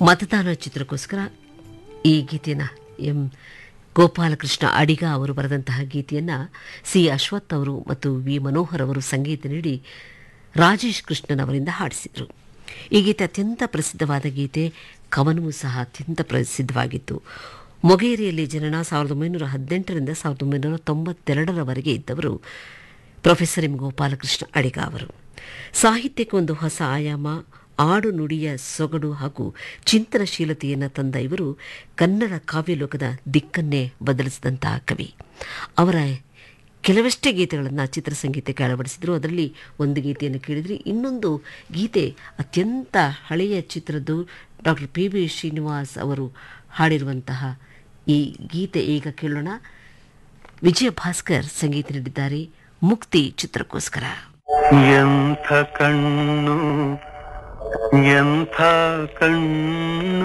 ಮತದಾನ ಚಿತ್ರಕ್ಕೋಸ್ಕರ ಈ ಗೀತೆಯನ್ನು ಎಂ ಗೋಪಾಲಕೃಷ್ಣ ಅಡಿಗ ಅವರು ಬರೆದಂತಹ ಗೀತೆಯನ್ನು ಸಿ ಅಶ್ವಥ್ ಅವರು ಮತ್ತು ವಿ ಮನೋಹರ್ ಅವರು ಸಂಗೀತ ನೀಡಿ ರಾಜೇಶ್ ಕೃಷ್ಣನ್ ಅವರಿಂದ ಹಾಡಿಸಿದರು ಈ ಗೀತೆ ಅತ್ಯಂತ ಪ್ರಸಿದ್ಧವಾದ ಗೀತೆ ಕವನವೂ ಸಹ ಅತ್ಯಂತ ಪ್ರಸಿದ್ಧವಾಗಿತ್ತು ಮೊಗೇರಿಯಲ್ಲಿ ಜನನ ಸಾವಿರದ ಒಂಬೈನೂರ ಹದಿನೆಂಟರಿಂದ ಸಾವಿರದ ಒಂಬೈನೂರ ತೊಂಬತ್ತೆರಡರವರೆಗೆ ಇದ್ದವರು ಪ್ರೊಫೆಸರ್ ಎಂ ಗೋಪಾಲಕೃಷ್ಣ ಅಡಿಗ ಅವರು ಸಾಹಿತ್ಯಕ್ಕೆ ಒಂದು ಹೊಸ ಆಯಾಮ ಆಡು ನುಡಿಯ ಸೊಗಡು ಹಾಗೂ ಚಿಂತನಶೀಲತೆಯನ್ನು ತಂದ ಇವರು ಕನ್ನಡ ಕಾವ್ಯಲೋಕದ ದಿಕ್ಕನ್ನೇ ಬದಲಿಸಿದಂತಹ ಕವಿ ಅವರ ಕೆಲವಷ್ಟೇ ಗೀತೆಗಳನ್ನು ಚಿತ್ರಸಂಗೀತಕ್ಕೆ ಅಳವಡಿಸಿದರು ಅದರಲ್ಲಿ ಒಂದು ಗೀತೆಯನ್ನು ಕೇಳಿದರೆ ಇನ್ನೊಂದು ಗೀತೆ ಅತ್ಯಂತ ಹಳೆಯ ಚಿತ್ರದ್ದು ಡಾಕ್ಟರ್ ಪಿ ಬಿ ಶ್ರೀನಿವಾಸ್ ಅವರು ಹಾಡಿರುವಂತಹ ಈ ಗೀತೆ ಈಗ ಕೇಳೋಣ ವಿಜಯ ಭಾಸ್ಕರ್ ಸಂಗೀತ ನೀಡಿದ್ದಾರೆ ಮುಕ್ತಿ ಚಿತ್ರಕ್ಕೋಸ್ಕರ ಎಂಥ ಕಣ್ಣು ಎಂಥ ಕಣ್ಣು